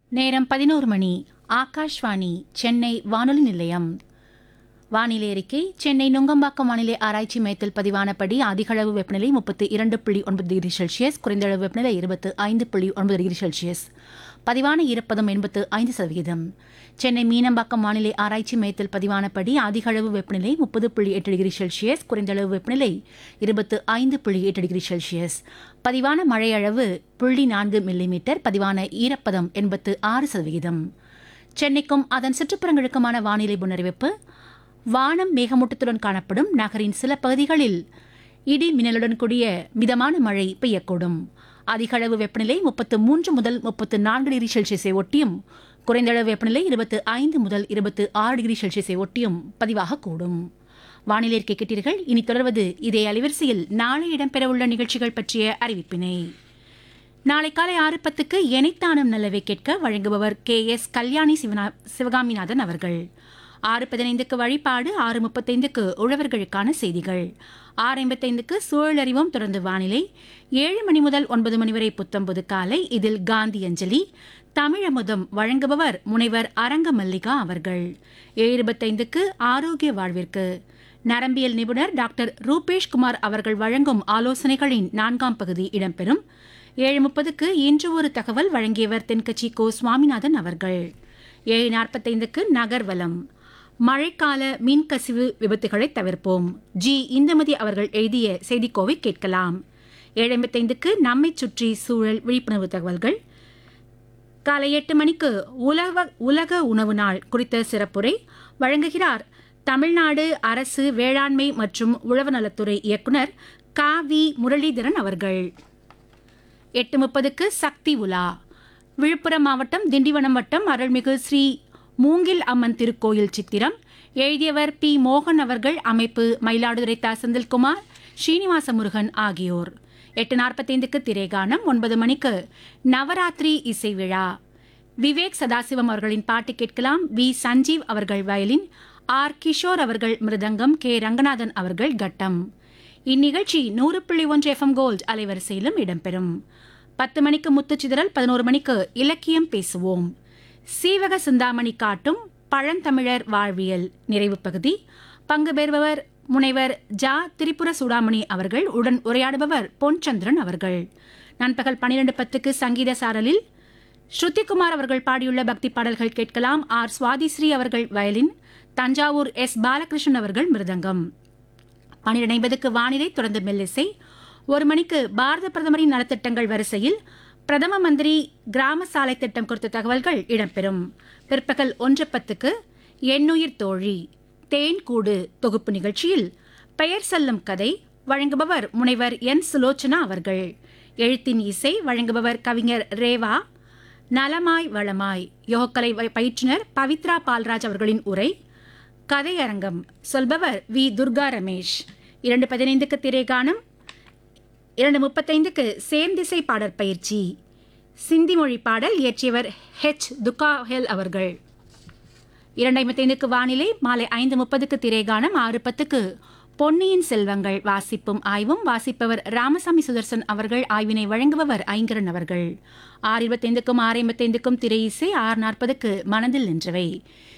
நேரம் பதினோரு மணி ஆகாஷ்வாணி சென்னை வானொலி நிலையம் வானிலை அறிக்கை சென்னை நுங்கம்பாக்கம் வானிலை ஆராய்ச்சி மையத்தில் பதிவானபடி அதிகளவு வெப்பநிலை முப்பத்தி இரண்டு புள்ளி ஒன்பது டிகிரி செல்சியஸ் குறைந்தளவு வெப்பநிலை இருபத்து ஐந்து புள்ளி ஒன்பது டிகிரி செல்சியஸ் பதிவான ஈரப்பதம் எண்பத்து ஐந்து சதவீதம் சென்னை மீனம்பாக்கம் வானிலை ஆராய்ச்சி மையத்தில் பதிவானபடி அதிகளவு வெப்பநிலை முப்பது புள்ளி எட்டு டிகிரி செல்சியஸ் குறைந்தளவு வெப்பநிலை இருபத்து ஐந்து புள்ளி எட்டு டிகிரி செல்சியஸ் பதிவான மழை அளவு புள்ளி நான்கு மில்லிமீட்டர் பதிவான ஈரப்பதம் எண்பத்து ஆறு சதவிகிதம் சென்னைக்கும் அதன் சுற்றுப்புறங்களுக்குமான வானிலை முன்னறிவிப்பு வானம் மேகமூட்டத்துடன் காணப்படும் நகரின் சில பகுதிகளில் இடி மின்னலுடன் கூடிய மிதமான மழை பெய்யக்கூடும் அதிகளவு வெப்பநிலை முப்பத்து மூன்று முதல் முப்பத்து நான்கு டிகிரி செல்சியஸை ஒட்டியும் குறைந்தளவு வெப்பநிலை இருபத்து ஐந்து முதல் இருபத்து ஆறு டிகிரி செல்சியஸை ஒட்டியும் பதிவாகக்கூடும் வானிலை இருக்கை கேட்டீர்கள் இனி தொடர்வது இதே அலைவரிசையில் நாளை இடம்பெறவுள்ள நிகழ்ச்சிகள் பற்றிய அறிவிப்பினை நாளை காலை ஆறு பத்துக்கு எனைத்தானும் நல்லவை கேட்க வழங்குபவர் கே எஸ் கல்யாணி சிவனா சிவகாமிநாதன் அவர்கள் ஆறு பதினைந்துக்கு வழிபாடு ஆறு முப்பத்தைந்துக்கு உழவர்களுக்கான செய்திகள் ஆறு ஐம்பத்தைந்துக்கு சூழலறிவோம் தொடர்ந்து வானிலை ஏழு மணி முதல் ஒன்பது மணி வரை புத்தம்புது காலை இதில் காந்தி அஞ்சலி தமிழமுதம் வழங்குபவர் முனைவர் அரங்க மல்லிகா அவர்கள் ஏழு இருபத்தைந்துக்கு ஆரோக்கிய வாழ்விற்கு நரம்பியல் நிபுணர் டாக்டர் ரூபேஷ் குமார் அவர்கள் வழங்கும் ஆலோசனைகளின் நான்காம் பகுதி இடம்பெறும் ஏழு முப்பதுக்கு இன்று ஒரு தகவல் வழங்கியவர் தென்கட்சி கோ சுவாமிநாதன் அவர்கள் ஏழு நாற்பத்தைந்துக்கு நகர்வலம் மழைக்கால மின்கசிவு விபத்துகளை தவிர்ப்போம் ஜி இந்துமதி அவர்கள் எழுதிய செய்திக்கோவை கேட்கலாம் ஏழு ஐம்பத்தைந்துக்கு நம்மை சுற்றி சூழல் விழிப்புணர்வு தகவல்கள் காலை எட்டு மணிக்கு உலக உலக உணவு நாள் குறித்த சிறப்புரை வழங்குகிறார் தமிழ்நாடு அரசு வேளாண்மை மற்றும் உழவு நலத்துறை இயக்குனர் கா வி முரளிதரன் அவர்கள் எட்டு முப்பதுக்கு சக்தி உலா விழுப்புரம் மாவட்டம் திண்டிவனம் வட்டம் அருள்மிகு ஸ்ரீ மூங்கில் அம்மன் திருக்கோயில் சித்திரம் எழுதியவர் பி மோகன் அவர்கள் அமைப்பு மயிலாடுதுறை தா செந்தில்குமார் ஸ்ரீனிவாச முருகன் ஆகியோர் எட்டு நாற்பத்தைந்துக்கு திரைகானம் ஒன்பது மணிக்கு நவராத்திரி இசை விழா விவேக் சதாசிவம் அவர்களின் பாட்டு கேட்கலாம் வி சஞ்சீவ் அவர்கள் வயலின் ஆர் கிஷோர் அவர்கள் மிருதங்கம் கே ரங்கநாதன் அவர்கள் கட்டம் இந்நிகழ்ச்சி நூறு புள்ளி ஒன்று எஃப்எம் கோல்ட் அலைவரிசையிலும் இடம்பெறும் பத்து மணிக்கு முத்துச்சிதறல் பதினோரு மணிக்கு இலக்கியம் பேசுவோம் சீவக சிந்தாமணி காட்டும் பழந்தமிழர் வாழ்வியல் நிறைவு பகுதி பங்கு பெறுபவர் முனைவர் ஜா திரிபுர சூடாமணி அவர்கள் உடன் உரையாடுபவர் பொன்சந்திரன் அவர்கள் நண்பகல் பனிரெண்டு பத்துக்கு சங்கீத சாரலில் ஸ்ருதிகுமார் அவர்கள் பாடியுள்ள பக்தி பாடல்கள் கேட்கலாம் ஆர் சுவாதிஸ்ரீ அவர்கள் வயலின் தஞ்சாவூர் எஸ் பாலகிருஷ்ணன் அவர்கள் மிருதங்கம் பனிரெண்டு ஐம்பதுக்கு வானிலை தொடர்ந்து மெல்லிசை ஒரு மணிக்கு பாரத பிரதமரின் நலத்திட்டங்கள் வரிசையில் பிரதம மந்திரி கிராம சாலை திட்டம் குறித்த தகவல்கள் இடம்பெறும் பிற்பகல் ஒன்று பத்துக்கு எண்ணுயிர் தோழி தேன் கூடு தொகுப்பு நிகழ்ச்சியில் பெயர் சொல்லும் கதை வழங்குபவர் முனைவர் என் சுலோச்சனா அவர்கள் எழுத்தின் இசை வழங்குபவர் கவிஞர் ரேவா நலமாய் வளமாய் யோகக்கலை பயிற்றுனர் பவித்ரா பால்ராஜ் அவர்களின் உரை கதையரங்கம் சொல்பவர் வி துர்கா ரமேஷ் இரண்டு பதினைந்துக்கு திரைகானம் இரண்டு முப்பத்தைந்துக்கு சேர்ந்திசை பாடற் பயிற்சி சிந்தி மொழி பாடல் இயற்றியவர் ஹெச் துக்காஹெல் அவர்கள் இரண்டு ஐம்பத்தைந்துக்கு வானிலை மாலை ஐந்து முப்பதுக்கு திரைகானம் ஆறு பத்துக்கு பொன்னியின் செல்வங்கள் வாசிப்பும் ஆய்வும் வாசிப்பவர் ராமசாமி சுதர்சன் அவர்கள் ஆய்வினை வழங்குபவர் ஐங்கரன் அவர்கள் ஆறு இருபத்தைந்துக்கும் ஆறு ஐம்பத்தைந்துக்கும் திரை இசை ஆறு நாற்பதுக்கு மனதில் நின்றவை